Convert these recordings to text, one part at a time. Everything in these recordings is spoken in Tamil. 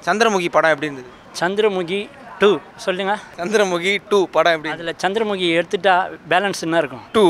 சந்திரமுகி படம் எப்படி இருந்தது சந்திரமுகி டூ சொல்லுங்க சந்திரமுகி டூ படம் எப்படி அதில் சந்திரமுகி எடுத்துட்டா பேலன்ஸ் என்ன இருக்கும் டூ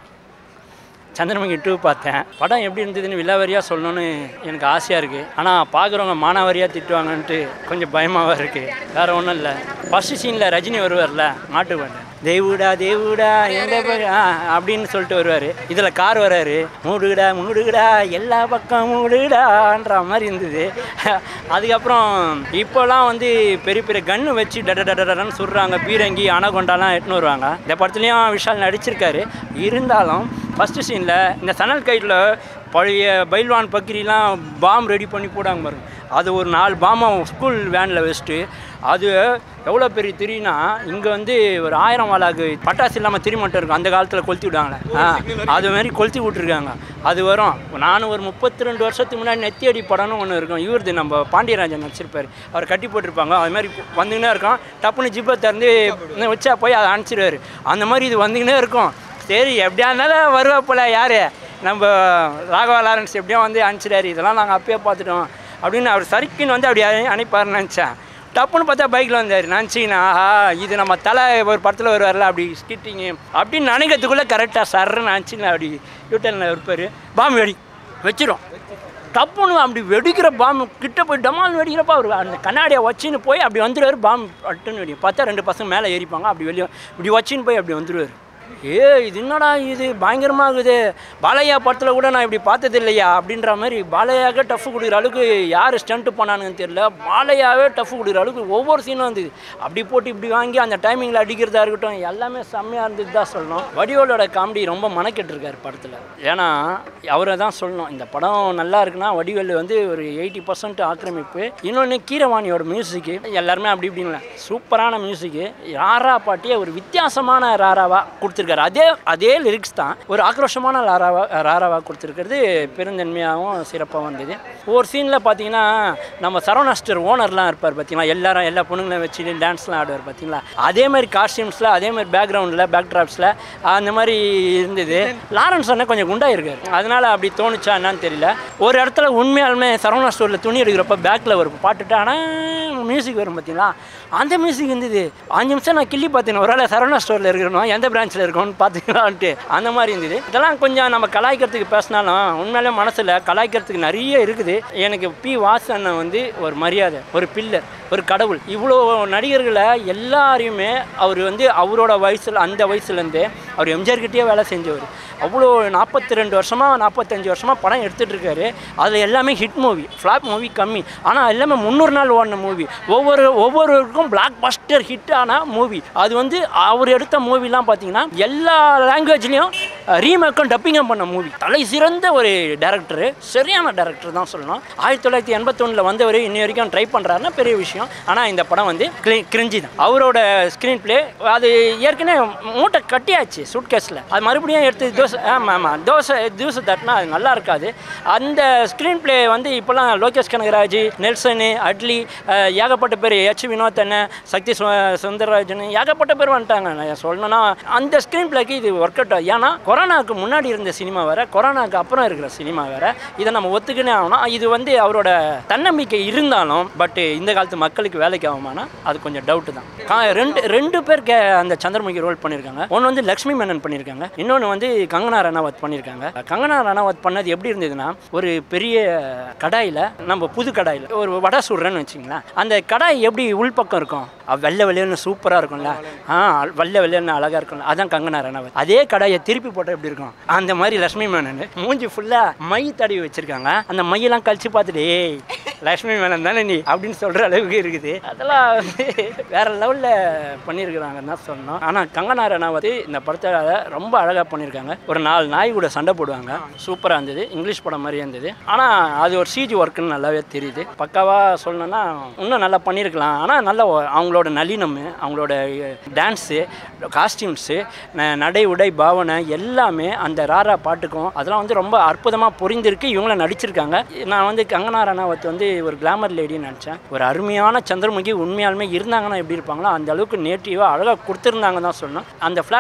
சந்திரமுகி டூ பார்த்தேன் படம் எப்படி இருந்ததுன்னு விலாவரியாக சொல்லணும்னு எனக்கு ஆசையாக இருக்குது ஆனால் பார்க்குறவங்க மானாவாரியாக திட்டுவாங்கன்ட்டு கொஞ்சம் பயமாகவும் இருக்குது வேறு ஒன்றும் இல்லை ஃபஸ்ட்டு சீனில் ரஜினி வருவார்ல மாட்டு பாட்டு தேவுடா தேவுடா எந்த பக்கம் ஆ, அப்படின்னு சொல்லிட்டு வருவார் இதில் கார் வராரு மூடுடா மூடுடா எல்லா பக்கம் மூடுடான்ற மாதிரி இருந்தது அதுக்கப்புறம் இப்போலாம் வந்து பெரிய பெரிய கன்று வச்சு டட டட டடன்னு சுடுறாங்க பீரங்கி அணகொண்டாலாம் எட்டுன்னு வருவாங்க இந்த படத்துலையும் விஷால் நடிச்சிருக்காரு இருந்தாலும் ஃபஸ்ட்டு சீனில் இந்த சணல் கைட்டில் பழைய பைல்வான் பக்கிரிலாம் பாம் ரெடி பண்ணி போடாங்க பாருங்க அது ஒரு நாலு பாமை ஸ்கூல் வேனில் வச்சுட்டு அது எவ்வளோ பெரிய திரினா இங்கே வந்து ஒரு ஆயிரம் வாளாக்கு பட்டாசு இல்லாமல் திரி மட்டும் இருக்கும் அந்த காலத்தில் கொளுத்தி விடுவாங்களே ஆ அது மாதிரி கொளுத்தி விட்ருக்காங்க அது வரும் நானும் ஒரு முப்பத்தி ரெண்டு வருஷத்துக்கு முன்னாடி நெத்தியடி படம்னு ஒன்று இருக்கும் இவருது நம்ம பாண்டியராஜன் நடிச்சிருப்பார் அவர் கட்டி போட்டிருப்பாங்க அது மாதிரி வந்துக்கினே இருக்கும் டப்புன்னு ஜிப்பை திறந்து வச்சா போய் அதை அனுப்பிச்சிடுவார் அந்த மாதிரி இது வந்துக்கினே இருக்கும் சரி எப்படியா இருந்தாலும் வருவா போல யார் நம்ம ராகவா லாரன்ஸ் எப்படியோ வந்து அனுப்பிச்சிடாரு இதெல்லாம் நாங்கள் அப்பயே பார்த்துட்டோம் அப்படின்னு அவர் சரிக்குன்னு வந்து அப்படி அனு- அனுப்பிப்பாருன்னு நினச்சேன் டப்புன்னு பார்த்தா பைக்கில் வந்தார் நினச்சிங்கன்னா ஆஹா இது நம்ம தலை ஒரு படத்தில் வருவார்ல அப்படி ஸ்கிட்டிங்கு அப்படின்னு நினைக்கிறதுக்குள்ளே கரெக்டாக சர்ன்னு நினச்சிங்க அப்படி யூட்டனில் இருப்பார் பாம்பு வெடி வச்சிரும் டப்புன்னு அப்படி வெடிக்கிற பாம்பு கிட்ட போய் டமால் வெடிக்கிறப்ப அவர் அந்த கண்ணாடியை வச்சின்னு போய் அப்படி வந்துடுவார் பாம்பு அட்டுன்னு வெடிக்கும் பார்த்தா ரெண்டு பசங்க மேலே ஏறிப்பாங்க அப்படி வெளியே இப்படி வச்சின்னு போய் அப்படி வந்துடுவார் ஏ இது என்னடா இது பயங்கரமாகுது பாலையா படத்தில் கூட நான் இப்படி பார்த்தது இல்லையா அப்படின்ற மாதிரி பாலையாவே டஃப் கொடுக்குற அளவுக்கு யார் ஸ்டண்ட்டு பண்ணானுன்னு தெரியல பாலையாவே டஃப் கொடுக்குற அளவுக்கு ஒவ்வொரு சீனும் வந்தது அப்படி போட்டு இப்படி வாங்கி அந்த டைமிங்கில் அடிக்கிறதா இருக்கட்டும் எல்லாமே செம்மையாக இருந்தது தான் சொல்லணும் வடிவோலோட காமெடி ரொம்ப மனக்கெட்டு இருக்காரு படத்தில் ஏன்னா அவரை தான் சொல்லணும் இந்த படம் நல்லா இருக்குன்னா வடிவேலு வந்து ஒரு எயிட்டி பர்சன்ட் ஆக்கிரமிப்பு இன்னொன்று கீரவாணியோட மியூசிக்கு எல்லாருமே அப்படி இப்படிங்கள சூப்பரான மியூசிக்கு ராரா பாட்டியை ஒரு வித்தியாசமான ராராவா கொடுத்துருக்காரு அதே அதே லிரிக்ஸ் தான் ஒரு ஆக்ரோஷமான லாராவா ராராவா கொடுத்துருக்கிறது பெருந்தன்மையாகவும் சிறப்பாக வந்தது ஒரு சீனில் பார்த்தீங்கன்னா நம்ம சரவணாஸ்டர் ஓனர்லாம் இருப்பார் பார்த்தீங்களா எல்லாரும் எல்லா பொண்ணுங்களையும் வச்சு டான்ஸ்லாம் ஆடுவார் பார்த்தீங்களா அதே மாதிரி காஸ்டியூம்ஸில் அதே மாதிரி பேக்ரவுண்டில் பேக் ட்ராப்ஸில் அந்த மாதிரி இருந்தது லாரன்ஸ் அண்ணன் கொஞ்சம் குண்டா இருக்காரு அதனால அப்படி தோணுச்சா என்னன்னு தெரியல ஒரு இடத்துல உண்மையாலுமே சரவணா ஸ்டோரில் துணி எடுக்கிறப்ப பேக்கில் ஒரு பாட்டுட்டு ஆனால் மியூசிக் வரும் பார்த்தீங்களா அந்த மியூசிக் இருந்தது அஞ்சு நிமிஷம் நான் கிள்ளி பார்த்தேன் ஒரு வேளை சரவணா ஸ்டோரில் இருக்கிறோம் எந்த பிரான்ச்சில் இருக்கோம்னு பார்த்துக்கலான்ட்டு அந்த மாதிரி இருந்தது இதெல்லாம் கொஞ்சம் நம்ம கலாய்க்கிறதுக்கு பேசினாலும் உண்மையிலே மனசில் கலாய்க்கிறதுக்கு நிறைய இருக்குது எனக்கு பி வாசு அண்ணன் வந்து ஒரு மரியாதை ஒரு பில்லர் ஒரு கடவுள் இவ்வளோ நடிகர்களை எல்லாரையுமே அவர் வந்து அவரோட வயசில் அந்த வயசுலேருந்தே அவர் எம்ஜிஆர்கிட்டயே வேலை செஞ்சவர் அவ்வளோ நாற்பத்தி ரெண்டு வருஷமாக நாற்பத்தஞ்சு வருஷமாக படம் எடுத்துகிட்டு இருக்காரு அதில் எல்லாமே ஹிட் மூவி ஃப்ளாப் மூவி கம்மி ஆனால் எல்லாமே முந்நூறு நாள் ஓடின மூவி ஒவ்வொரு ஒவ்வொருவருக்கும் பிளாக் பஸ்டர் ஹிட் ஆன மூவி அது வந்து அவர் எடுத்த மூவிலாம் பார்த்தீங்கன்னா எல்லா லாங்குவேஜ்லேயும் ரீமேக்கும் டப்பிங்கும் பண்ண மூவி தலை சிறந்த ஒரு டேரக்டரு சரியான டேரக்டர் தான் சொல்லணும் ஆயிரத்தி தொள்ளாயிரத்தி எண்பத்தொன்னில் வந்தவர் இன்னி வரைக்கும் ட்ரை பண்ணுறாருன்னா பெரிய விஷயம் ஆனால் இந்த படம் வந்து கிளி- கிரிஞ்சி தான் அவரோட ஸ்க்ரீன் ப்ளே அது ஏற்கனவே மூட்டை கட்டியாச்சு சூட்கேஸில் அது மறுபடியும் எடுத்து தோசை ஆமாம் ஆமாம் தோசை தூசை தட்டினா அது நல்லா இருக்காது அந்த ஸ்க்ரீன் ப்ளே வந்து இப்போலாம் லோகேஷ் கனகராஜ் நெல்சனு அட்லி அஹ், ஏகப்பட்ட பேர் எச் வினோத் அண்ணன் சக்தி சு- சுந்தரராஜன் ஏகப்பட்ட பேர் வந்துட்டாங்க நான் சொல்லணும்னா அந்த ஸ்க்ரீன் பிளேக்கு இது ஒர்க் அவுட் ஏன்னா கொரோனாவுக்கு முன்னாடி இருந்த சினிமா வேற கொரோனாவுக்கு அப்புறம் இருக்கிற சினிமா வேற இதை நம்ம ஒத்துக்கினே ஆகணும் இது வந்து அவரோட தன்னம்பிக்கை இருந்தாலும் பட் இந்த காலத்து மக்களுக்கு வேலைக்கு ஆகுமானா அது கொஞ்சம் டவுட்டு தான் கா- ரெண்டு ரெண்டு பேர் கே அந்த சந்திரமுகி ரோல் பண்ணியிருக்காங்க ஒன்று வந்து லக்ஷ்மி மேனன் பண்ணியிருக்காங்க இன்னொன்று வந்து கங்கனா ரனாவத் பண்ணியிருக்காங்க கங்கனா ரனாவத் பண்ணது எப்படி இருந்ததுன்னா ஒரு பெரிய கடாயில் நம்ம புது கடாயில் ஒரு வடை சுடுறேன்னு வச்சுங்களேன் அந்த கடாய் எப்படி உள்பக்கம் இருக்கும் அது வெள்ளை வெள்ளைன்னு சூப்பராக இருக்கும்ல ஆ வெள்ளை வெள்ளைன்னு அழகாக இருக்கும்ல அதான் கங்கனா ரனாவத் அதே கடாயை திருப்பி போட்டால் எப்படி இருக்கும் அந்த மாதிரி லக்ஷ்மி மேனன் மூஞ்சி ஃபுல்லாக மை தடவி வச்சிருக்காங்க அந்த மையெல்லாம் கழிச்சு பார்த்துட்டு ஏய் லக்ஷ்மி மேனன் தானே நீ அப்படின்னு சொல்கிற அளவுக்கு இருக்குது அதெல்லாம் வந்து வேற லெவலில் பண்ணியிருக்கிறாங்கன்னு தான் சொல்லணும் ஆனால் கங்கனா ரனாவத் இந்த படத்தை ரொம்ப அழகாக பண்ணியிருக்காங்க ஒரு நாலு நாய் கூட சண்டை போடுவாங்க சூப்பராக இருந்தது இங்கிலீஷ் படம் மாதிரி இருந்தது ஆனால் அது ஒரு சிஜி ஒர்க்குன்னு நல்லாவே தெரியுது பக்காவாக சொல்லணும்னா இன்னும் நல்லா பண்ணியிருக்கலாம் ஆனால் நல்ல ஒ- அவங்களோட நளினம் அவங்களோட டான்ஸு காஸ்டியூம்ஸு நடை உடை பாவனை எல்லாமே அந்த ராரா பாட்டுக்கும் அதெல்லாம் வந்து ரொம்ப அற்புதமாக புரிந்திருக்கு இவங்கள நடிச்சிருக்காங்க நான் வந்து கங்கனா ரனாவத் வந்து ஒரு கிளாமர் லேடின்னு நினச்சேன் ஒரு அருமையான சந்திரமுகி உண்மையாலுமே இருந்தாங்கன்னா எப்படி இருப்பாங்களோ அந்த அளவுக்கு நேட்டிவாக அழகாக கொடுத்துருந்தாங்க தான் சொல்லணும் அந்த ஃப்ளாஷ்பேக் வந்து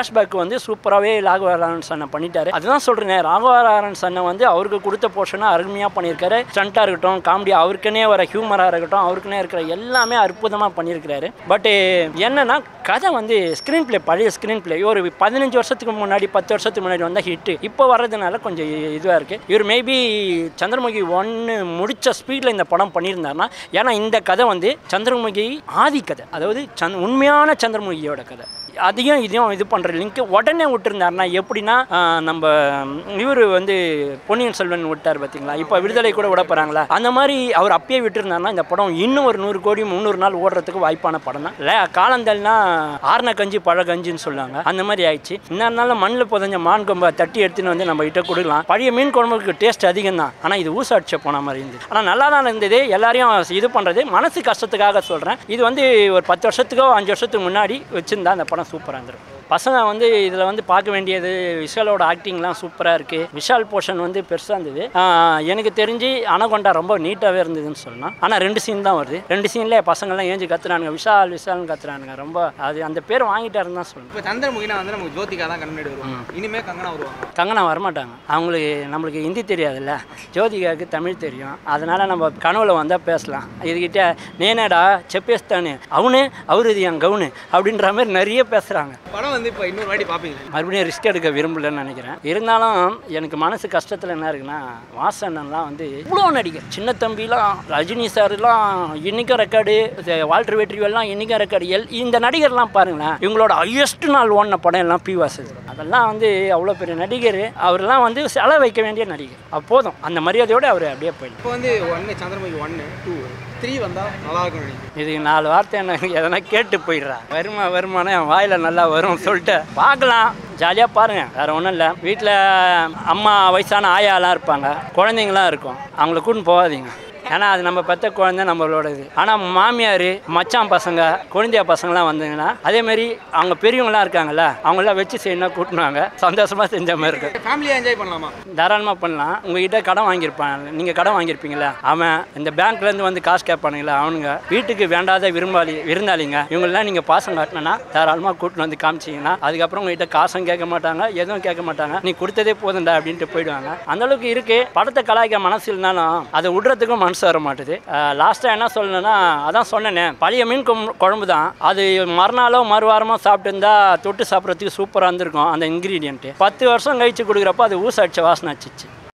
வந்து சூப்பராகவே ராகவராரன் சன்னை பண்ணிட்டாரு அதுதான் சொல்கிறேன் ராகவராரன் சன்னை வந்து அவருக்கு கொடுத்த போர்ஷனை அருமையாக பண்ணியிருக்காரு ஸ்டண்ட்டாக இருக்கட்டும் காமெடி அவருக்குன்னே வர ஹியூமராக இருக்கட்டும் அவருக்குன்னே இருக்கிற எல்லாமே அற்புதமாக பண்ணியிருக்கிறாரு பட்டு என்னன்னா கதை வந்து ஸ்க்ரீன் ப்ளே பழைய ஸ்க்ரீன் ப்ளே ஒரு பதினஞ்சு வருஷத்துக்கு முன்னாடி பத்து வருஷத்துக்கு முன்னாடி வந்த ஹிட்டு இப்போ வர்றதுனால கொஞ்சம் இதுவாக இருக்குது இவர் மேபி சந்திரமுகி ஒன்று முடித்த ஸ்பீடில் இந்த படம் பண்ணியிருந்தாருன்னா ஏன்னா இந்த கதை வந்து சந்திரமுகி ஆதி கதை அதாவது சந் உண்மையான சந்திரமுகியோட கதை அதையும் இதையும் இது பண்ணுற லிங்க் உடனே விட்டுருந்தாருன்னா எப்படின்னா ஆஹ், நம்ம இவர் வந்து பொன்னியின் செல்வன் விட்டார் பார்த்தீங்களா இப்போ விடுதலை கூட விட போகிறாங்களா அந்த மாதிரி அவர் அப்பயே விட்டுருந்தாருன்னா இந்த படம் இன்னும் ஒரு நூறு கோடி முந்நூறு நாள் ஓடுறதுக்கு வாய்ப்பான படம் தான் இல்லை காலந்தல்னா ஆர்ன கஞ்சி பழ கஞ்சின்னு சொல்லுவாங்க அந்த மாதிரி ஆயிடுச்சு இன்னொரு நாள் மண்ணில் புதஞ்ச மான் கொம்பை தட்டி எடுத்துன்னு வந்து நம்ம கிட்ட கொடுக்கலாம் பழைய மீன் குழம்புக்கு டேஸ்ட் அதிகம் தான் ஆனால் இது ஊசாட்சி போன மாதிரி இருந்தது ஆனால் நல்லா தான் இருந்தது எல்லாரையும் இது பண்ணுறது மனசு கஷ்டத்துக்காக சொல்கிறேன் இது வந்து ஒரு பத்து வருஷத்துக்கோ அஞ்சு வருஷத்துக்கு முன்னாடி வச்சுருந்தா அந்த படம் சூப்பராக இருந்திருக்கும் பசங்க வந்து இதில் வந்து பார்க்க வேண்டியது விஷாலோட ஆக்டிங்லாம் சூப்பராக இருக்குது விஷால் போர்ஷன் வந்து பெருசாக இருந்தது ஆஹ் எனக்கு தெரிஞ்சு அனகொண்டா ரொம்ப நீட்டாகவே இருந்ததுன்னு சொல்லலாம் ஆனால் ரெண்டு சீன் தான் வருது ரெண்டு சீனில் பசங்கள்லாம் ஏஞ்சி கத்துறானுங்க விஷால் விஷால்னு கத்துறானுங்க ரொம்ப அது அந்த பேர் வாங்கிட்டாருன்னு தான் சொல்லணும் இப்போ சந்திரமுகினா வந்து நமக்கு ஜோதிகா தான் கண் முன்னாடி வருவாங்க இனிமே கங்கனா வருவாங்க கங்கனா வரமாட்டாங்க அவங்களுக்கு நம்மளுக்கு ஹிந்தி தெரியாதுல்ல ஜோதிகாவுக்கு தமிழ் தெரியும் அதனால் நம்ம கனவுல வந்தால் பேசலாம் இதுகிட்ட நேனடா செப்பேஸ்தானு அவனு அவரு இது என் கவுனு அப்படின்ற மாதிரி நிறைய பேசுகிறாங்க படம் வந்து இப்போ இன்னொரு வாட்டி பார்ப்பீங்க மறுபடியும் ரிஸ்க் எடுக்க விரும்பலன்னு நினைக்கிறேன் இருந்தாலும் எனக்கு மனசு கஷ்டத்தில் என்ன இருக்குன்னா வாசனன்லாம் வந்து இவ்வளோ நடிகர் சின்ன தம்பிலாம் ரஜினி சார்லாம் இன்றைக்கும் ரெக்கார்டு வால்டர் வெற்றிவெல்லாம் இன்றைக்கும் ரெக்கார்டு எல் இந்த நடிகர்லாம் பாருங்களேன் இவங்களோட ஹையஸ்ட் நாள் ஓடின படம் எல்லாம் பி வாசது அதெல்லாம் வந்து அவ்வளோ பெரிய நடிகர் அவரெல்லாம் வந்து செல வைக்க வேண்டிய நடிகர் அப்போதும் அந்த மரியாதையோடு அவர் அப்படியே போயிடும் இப்போ வந்து ஒன்று சந்திரமுகி ஒன்று டூ த்ரீ வந்தால் நல்லா இருக்கும்னு நினைக்கிறேன் இதுக்கு நாலு வார்த்தை என்ன எதனா கேட்டு போயிடுறா வருமா வருமானே என் வாயில் நல்லா வரும் சொல்லிட்டு பார்க்கலாம் ஜாலியாக பாருங்கள் வேறு ஒன்றும் இல்லை வீட்டில் அம்மா வயசான ஆயாலாம் இருப்பாங்க குழந்தைங்களாம் இருக்கும் அவங்கள கூட்டின்னு போகாதீங்க ஏன்னா அது நம்ம பெத்த குழந்தை நம்மளோட இது ஆனால் மாமியார் மச்சான் பசங்க குழந்தையா பசங்களாம் வந்தீங்கன்னா அதேமாரி அவங்க பெரியவங்களாம் இருக்காங்கல்ல அவங்களாம் வச்சு செய்யணும் கூட்டினாங்க சந்தோஷமாக செஞ்ச மாதிரி இருக்கும் ஃபேமிலியாக என்ஜாய் பண்ணலாமா தாராளமாக பண்ணலாம் உங்ககிட்ட கடன் வாங்கியிருப்பான் நீங்கள் கடன் வாங்கியிருப்பீங்களா அவன் இந்த பேங்க்லேருந்து வந்து காசு கேட்பானுங்களா அவனுங்க வீட்டுக்கு வேண்டாத விரும்பாளி விருந்தாளிங்க இவங்களெலாம் நீங்கள் பாசம் காட்டினா தாராளமாக கூட்டின்னு வந்து காமிச்சிங்கன்னா அதுக்கப்புறம் உங்ககிட்ட காசும் கேட்க மாட்டாங்க எதுவும் கேட்க மாட்டாங்க நீ கொடுத்ததே போதும்டா அப்படின்ட்டு போயிடுவாங்க அந்த அளவுக்கு இருக்கு படத்தை கலாய்க்க மனசு இல்லைனாலும் அதை விடுறதுக்கும் மனசு வர மாட்டுது லாஸ்ட்டாக என்ன சொல்லணும்னா அதான் சொன்னேனே பழைய மீன் குழம்பு- குழம்பு தான் அது மறுநாளோ மறுவாரமோ சாப்பிட்டு இருந்தா தொட்டு சாப்பிட்றதுக்கு சூப்பராக இருந்திருக்கும் அந்த இன்க்ரீடியன்ட்டு பத்து வருஷம் கழிச்சு கொடுக்குறப்ப அது ஊச அடிச்ச வாசனை அடிச்சிச்சு